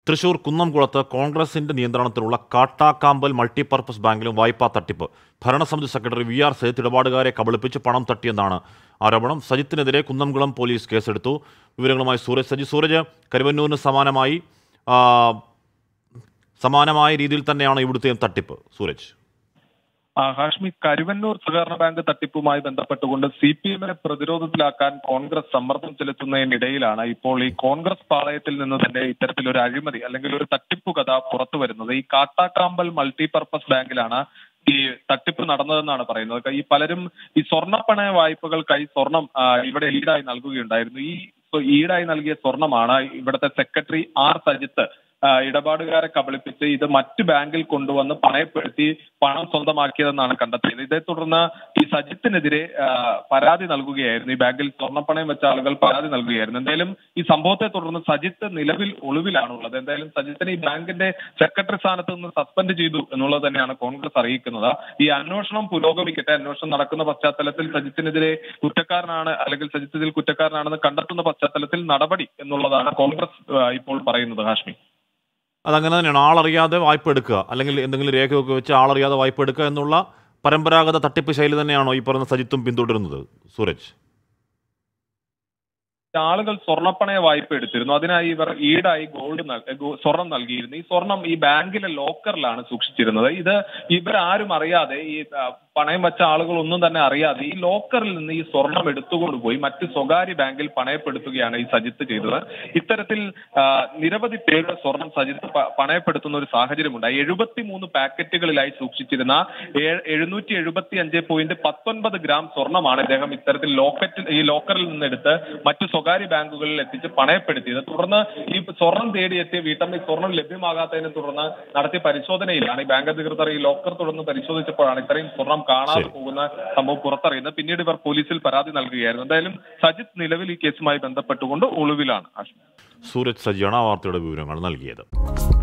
തൃശൂർ കുന്നംകുളത്ത് കോൺഗ്രസിന്റെ നിയന്ത്രണത്തിലുള്ള കാട്ടാക്കാമ്പൽ മൾട്ടിപർപ്പസ് ബാങ്കിലും വായ്പാ തട്ടിപ്പ് ഭരണസമിതി സെക്രട്ടറി വി ആർ സജിത്ത് ഇടപാടുകാരെ കബളിപ്പിച്ച് പണം തട്ടിയെന്നാണ് ആരോപണം സജിത്തിനെതിരെ കുന്നംകുളം പോലീസ് കേസെടുത്തു വിവരങ്ങളുമായി സൂരജ് സജി സൂരജ് കരുവന്നൂരിന് സമാനമായി ആ, സമാനമായ രീതിയിൽ തന്നെയാണ് ഇവിടുത്തെ തട്ടിപ്പ് സൂരജ് ആ, ഹാഷ്മി കരുവന്നൂർ സഹകരണ ബാങ്ക് തട്ടിപ്പുമായി ബന്ധപ്പെട്ടുകൊണ്ട് സി പി എമ്മിനെ പ്രതിരോധത്തിലാക്കാൻ കോൺഗ്രസ് സമ്മർദ്ദം ചെലുത്തുന്നതിനിടയിലാണ് ഇപ്പോൾ ഈ കോൺഗ്രസ് പാളയത്തിൽ നിന്ന് തന്നെ ഇത്തരത്തിലൊരു അഴിമതി അല്ലെങ്കിൽ ഒരു തട്ടിപ്പു കഥ പുറത്തു വരുന്നത് ഈ കാട്ടാക്കാമ്പൽ മൾട്ടിപർപ്പസ് ബാങ്കിലാണ് ഈ തട്ടിപ്പ് നടന്നതെന്നാണ് പറയുന്നത് ഈ പലരും ഈ സ്വർണ്ണപ്പണയ വായ്പകൾക്കായി സ്വർണം ആ, ഇവിടെ ഈടായി നൽകുകയുണ്ടായിരുന്നു ഈ ഈടായി നൽകിയ സ്വർണമാണ് ഇവിടുത്തെ സെക്രട്ടറി ആർ സജിത്ത് ആ, ഇടപാടുകാരെ കബളിപ്പിച്ച് ഇത് മറ്റ് ബാങ്കിൽ കൊണ്ടുവന്ന് പണയപ്പെടുത്തി പണം സ്വന്തമാക്കിയതെന്നാണ് കണ്ടെത്തിയത് ഇതേ തുടർന്ന് ഈ സജിത്തിനെതിരെ ആ, പരാതി നൽകുകയായിരുന്നു ഈ ബാങ്കിൽ സ്വർണ്ണപ്പണയം വെച്ച ആളുകൾ പരാതി നൽകുകയായിരുന്നു എന്തായാലും ഈ സംഭവത്തെ തുടർന്ന് സജിത്ത് നിലവിൽ ഒളിവിലാണുള്ളത് എന്തായാലും സജിത്തിനെ ഈ ബാങ്കിന്റെ സെക്രട്ടറി സ്ഥാനത്ത് നിന്ന് സസ്പെൻഡ് ചെയ്തു എന്നുള്ളത് തന്നെയാണ് കോൺഗ്രസ് അറിയിക്കുന്നത് ഈ അന്വേഷണം പുരോഗമിക്കട്ടെ അന്വേഷണം നടക്കുന്ന പശ്ചാത്തലത്തിൽ സജിത്തിനെതിരെ കുറ്റക്കാരനാണ് അല്ലെങ്കിൽ സജിത്ത് ഇതിൽ കുറ്റക്കാരനാണെന്ന് കണ്ടെത്തുന്ന പശ്ചാത്തലത്തിൽ നടപടി എന്നുള്ളതാണ് കോൺഗ്രസ് ആ, ഇപ്പോൾ പറയുന്നത് ഹാഷ്മി അതങ്ങനെ തന്നെയാണ് ആളറിയാതെ വായ്പ എടുക്കുക അല്ലെങ്കിൽ എന്തെങ്കിലും രേഖയൊക്കെ വെച്ച് ആളറിയാതെ വായ്പ എടുക്കുക എന്നുള്ള പരമ്പരാഗത തട്ടിപ്പ് ശൈലി തന്നെയാണോ ഈ പറയുന്ന സജിത്തും പിന്തുടരുന്നത് സൂരജ് ആളുകൾ സ്വർണ്ണപ്പണയ വായ്പ എടുത്തിരുന്നു അതിനായി ഇവർ ഈടായി ഗോൾഡ് നൽ- ഗോ- സ്വർണം നൽകിയിരുന്നു ഈ സ്വർണം ഈ ബാങ്കിലെ ലോക്കറിലാണ് സൂക്ഷിച്ചിരുന്നത് ഇത് ഇവരാരും അറിയാതെ ഈ ആ, പണയം വെച്ച ആളുകൾ ഒന്നും തന്നെ അറിയാതെ ഈ ലോക്കറിൽ നിന്ന് ഈ സ്വർണം എടുത്തുകൊണ്ട് പോയി മറ്റ് സ്വകാര്യ ബാങ്കിൽ പണയപ്പെടുത്തുകയാണ് ഈ സജിത്ത് ചെയ്തത് ഇത്തരത്തിൽ ആ, നിരവധി പേരുടെ സ്വർണം സജിത്ത് പ- പണയപ്പെടുത്തുന്ന ഒരു സാഹചര്യമുണ്ടായി എഴുപത്തിമൂന്ന് പാക്കറ്റുകളിലായി സൂക്ഷിച്ചിരുന്ന ഏ- എഴുന്നൂറ്റി എഴുപത്തി അഞ്ച് പോയിന്റ് പത്തൊൻപത് ഗ്രാം സ്വർണമാണ് ഇദ്ദേഹം ഇത്തരത്തിൽ ലോക്കറ്റിൽ ഈ ലോക്കറിൽ നിന്നെടുത്ത് മറ്റു സ്വകാര്യ ബാങ്കുകളിൽ എത്തിച്ച് പണയപ്പെടുത്തിയത് തുടർന്ന് ഈ സ്വർണം തേടിയെത്തിയ വീട്ടമ്മ ഈ സ്വർണം ലഭ്യമാകാത്തതിനെ തുടർന്ന് നടത്തിയ പരിശോധനയിലാണ് ഈ ബാങ്ക് അധികൃതർ ഈ ലോക്കർ തുടർന്ന് പരിശോധിച്ചപ്പോഴാണ് ഇത്രയും സ്വർണം കാണാതെ ശരി. പോകുന്ന സംഭവം പുറത്തറിയുന്നത് പിന്നീട് ഇവർ പോലീസിൽ പരാതി നൽകുകയായിരുന്നു എന്തായാലും സജിത്ത് നിലവിൽ ഈ കേസുമായി ബന്ധപ്പെട്ടുകൊണ്ട് ഒളിവിലാണ് ആഷ്മി സൂരജ് സജിയാണ് ആ വാർത്തയുടെ വിവരങ്ങൾ നൽകിയത്